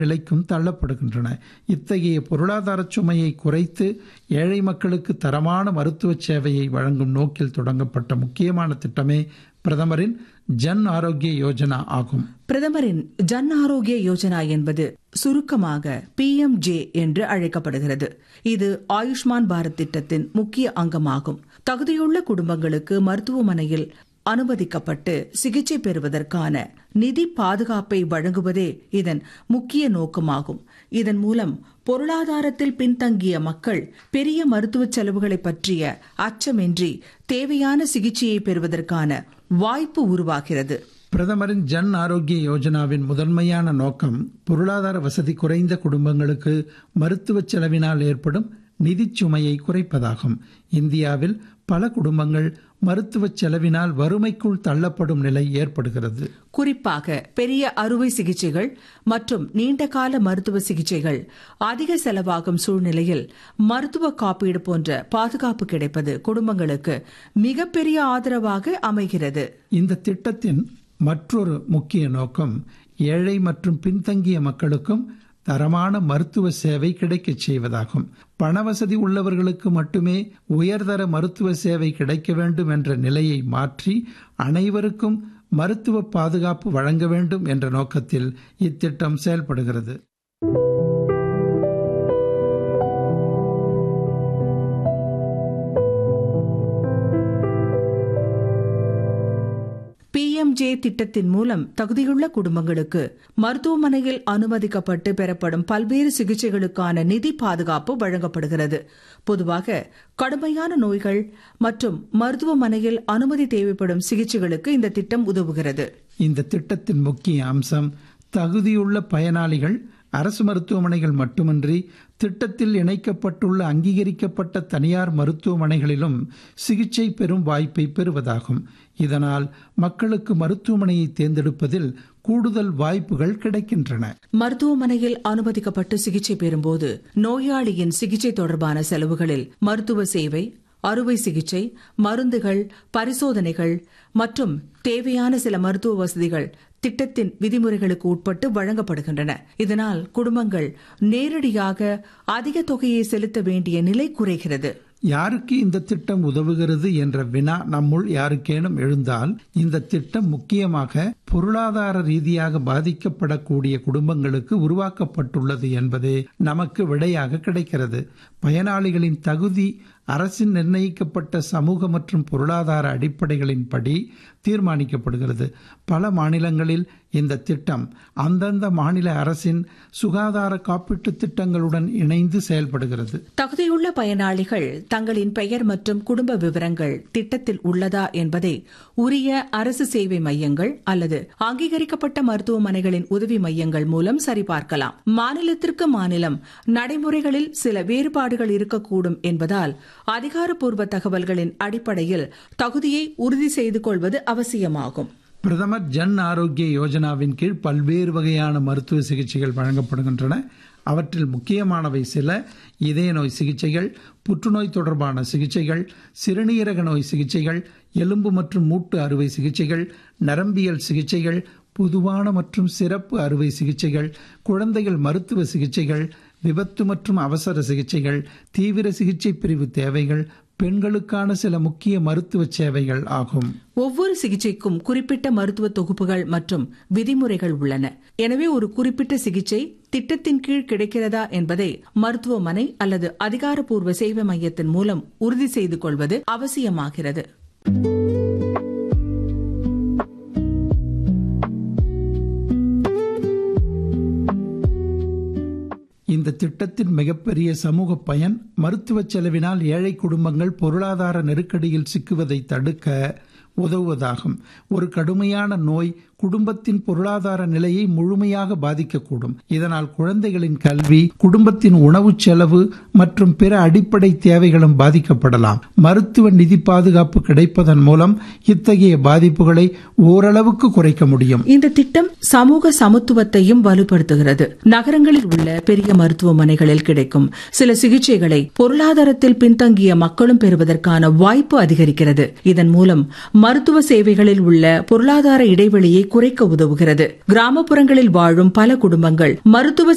நிலைக்கும் தள்ளப்படுகின்றன இத்தகைய பொருளாதார சுமையை குறைத்து ஏழை மக்களுக்கு தரமான மருத்துவ சேவையை வழங்கும் நோக்கில் தொடங்கப்பட்ட முக்கியமான திட்டமே பிரதமரின் ஜன் ஆரோக்கிய யோஜனா ஆகும் பிரதமரின் ஜன் ஆரோக்கிய யோஜனா என்பது சுருக்கமாக பி எம் ஜே என்று அழைக்கப்படுகிறது இது ஆயுஷ்மான் பாரத் திட்டத்தின் முக்கிய அங்கமாகும் தகுதியுள்ள குடும்பங்களுக்கு மருத்துவமனையில் அனுமதிக்கப்பட்டு சிகிச்சை பெறுவதற்கான நிதி பாதுகாப்பை வழங்குவதே இதன் முக்கிய நோக்கமாகும் இதன் மூலம் பொருளாதாரத்தில் பின்தங்கிய மக்கள் பெரிய மருத்துவ செலவுகளை பற்றிய அச்சமின்றி தேவையான சிகிச்சையை பெறுவதற்கான வாய்ப்பு உருவாகிறது பிரதமரின் ஜன் ஆரோக்கிய யோஜனாவின் முதன்மையான நோக்கம் பொருளாதார வசதி குறைந்த குடும்பங்களுக்கு மருத்துவ செலவினால் ஏற்படும் நிதிச் சுமையை குறைப்பதாகும் இந்தியாவில் பல குடும்பங்கள் மருத்துவ செலவினால் வறுமைக்குள் தள்ளப்படும் நிலை ஏற்படுகிறது குறிப்பாக பெரிய அறுவை சிகிச்சைகள் மற்றும் நீண்டகால மருத்துவ சிகிச்சைகள் அதிக செலவாகும் சூழ்நிலையில் மருத்துவ காப்பீடு போன்ற பாதுகாப்பு கிடைப்பது குடும்பங்களுக்கு மிகப்பெரிய ஆதரவாக அமைகிறது இந்த திட்டத்தின் மற்றொரு முக்கிய நோக்கம் ஏழை மற்றும் பின்தங்கிய மக்களுக்கும் தரமான மருத்துவ சேவை கிடைக்கச் செய்வதாகும் பணவசதி உள்ளவர்களுக்கு மட்டுமே உயர்தர மருத்துவ சேவை கிடைக்க வேண்டும் என்ற நிலையை மாற்றி அனைவருக்கும் மருத்துவ பாதுகாப்பு வழங்க வேண்டும் என்ற நோக்கத்தில் இத்திட்டம் செயல்படுகிறது பிஎம்ஜே திட்டத்தின் மூலம் தகுதியுள்ள குடும்பங்களுக்கு மருத்துவமனையில் அனுமதிக்கப்பட்டு பெறப்படும் பல்வேறு சிகிச்சைகளுக்கான நிதி பாதுகாப்பு வழங்கப்படுகிறது பொதுவாக கடுமையான நோய்கள் மற்றும் மருத்துவமனையில் அனுமதி தேவைப்படும் சிகிச்சைகளுக்கு இந்த திட்டம் உதவுகிறது இந்த திட்டத்தின் முக்கிய அம்சம் தகுதியுள்ள பயனாளிகள் அரசு மருத்துவமனைகள் மட்டுமின்றி திட்டத்தில் இணைக்கப்பட்டுள்ள அங்கீகரிக்கப்பட்ட தனியார் மருத்துவமனைகளிலும் சிகிச்சை பெறும் வாய்ப்பை பெறுவதாகும் இதனால் மக்களுக்கு மருத்துவமனையை தேர்ந்தெடுப்பதில் கூடுதல் வாய்ப்புகள் கிடைக்கின்றன மருத்துவமனையில் அனுமதிக்கப்பட்டு சிகிச்சை பெறும்போது நோயாளியின் சிகிச்சை தொடர்பான செலவுகளில் மருத்துவ சேவை அறுவை சிகிச்சை மருந்துகள் பரிசோதனைகள் மற்றும் தேவையான சில மருத்துவ வசதிகள் திட்டத்தின் விதிமுறைகளுக்கு உட்பட்டு வழங்கப்படுகின்றன இதனால் குடும்பங்கள் நேரடியாக அதிக தொகையை செலுத்த வேண்டிய நிலை குறைகிறது யாருக்கு இந்த திட்டம் உதவுகிறது என்ற வினா நம்முள் யாருக்கேனும் எழுந்தால் இந்த திட்டம் முக்கியமாக பொருளாதார ரீதியாக பாதிக்கப்படக்கூடிய குடும்பங்களுக்கு உருவாக்கப்பட்டுள்ளது என்பதே நமக்கு விடையாக கிடைக்கிறது பயனாளிகளின் தகுதி அரசின் நிர்ணயிக்கப்பட்ட சமூக மற்றும் பொருளாதார அடிப்படைகளின்படி தீர்மானிக்கப்படுகிறது பல மாநிலங்களில் இந்த திட்டம் அந்தந்த மாநில அரசின் சுகாதார காப்பீட்டு திட்டங்களுடன் இணைந்து செயல்படுகிறது தகுதியுள்ள பயனாளிகள் தங்களின் பெயர் மற்றும் குடும்ப விவரங்கள் திட்டத்தில் உள்ளதா என்பதை உரிய அரசு சேவை மையங்கள் அல்லது அங்கீகரிக்கப்பட்ட மருத்துவமனைகளின் உதவி மையங்கள் மூலம் சரிபார்க்கலாம் மாநிலத்திற்கு மாநிலம் நடைமுறைகளில் சில வேறுபாடுகள் இருக்கக்கூடும் என்பதால் அதிகாரப்பூர்வ தகவல்களின் அடிப்படையில் தகுதியை உறுதி செய்து கொள்வது அவசியமாகும் பிரதமர் ஜன் ஆரோக்கிய யோஜனாவின் கீழ் பல்வேறு வகையான மருத்துவ சிகிச்சைகள் வழங்கப்படுகின்றன அவற்றில் முக்கியமானவை சில இதய நோய் சிகிச்சைகள் புற்றுநோய் தொடர்பான சிகிச்சைகள் சிறுநீரக நோய் சிகிச்சைகள் எலும்பு மற்றும் மூட்டு அறுவை சிகிச்சைகள் நரம்பியல் சிகிச்சைகள் பொதுவான மற்றும் சிறப்பு அறுவை சிகிச்சைகள் குழந்தைகள் மருத்துவ சிகிச்சைகள் விபத்து மற்றும் அவசர சிகிச்சைகள் தீவிர சிகிச்சை பிரிவு தேவைகள் பெண்களுக்கான சில முக்கிய மருத்துவ சேவைகள் ஆகும் ஒவ்வொரு சிகிச்சைக்கும் குறிப்பிட்ட மருத்துவ தொகுப்புகள் மற்றும் விதிமுறைகள் உள்ளன எனவே ஒரு குறிப்பிட்ட சிகிச்சை திட்டத்தின் கீழ் கிடைக்கிறதா என்பதை மருத்துவமனை அல்லது அதிகாரப்பூர்வ சேவை மையத்தின் மூலம் உறுதி செய்து கொள்வது அவசியமாகிறது இந்த திட்டத்தின் மிகப்பெரிய சமூக பயன் மருத்துவ செலவினால் ஏழை குடும்பங்கள் பொருளாதார நெருக்கடியில் சிக்குவதை தடுக்க உதவுவதாகும் ஒரு கடுமையான நோய் குடும்பத்தின் பொருளாதார நிலையை முழுமையாக பாதிக்கக்கூடும் இதனால் குழந்தைகளின் கல்வி குடும்பத்தின் உணவு செலவு மற்றும் பிற அடிப்படை தேவைகளும் பாதிக்கப்படலாம் மருத்துவ நிதி பாதுகாப்பு கிடைப்பதன் மூலம் இத்தகைய பாதிப்புகளை ஓரளவுக்கு குறைக்க முடியும் இந்த திட்டம் சமூக சமத்துவத்தையும் வலுப்படுத்துகிறது நகரங்களில் உள்ள பெரிய மருத்துவமனைகளில் கிடைக்கும் சில சிகிச்சைகளை பொருளாதாரத்தில் பின்தங்கிய மக்களும் பெறுவதற்கான வாய்ப்பு அதிகரிக்கிறது இதன் மூலம் மருத்துவ சேவைகளில் உள்ள பொருளாதார இடைவெளியை குறைக்க உதவுகிறது கிராமப்புறங்களில் வாழும் பல குடும்பங்கள் மருத்துவ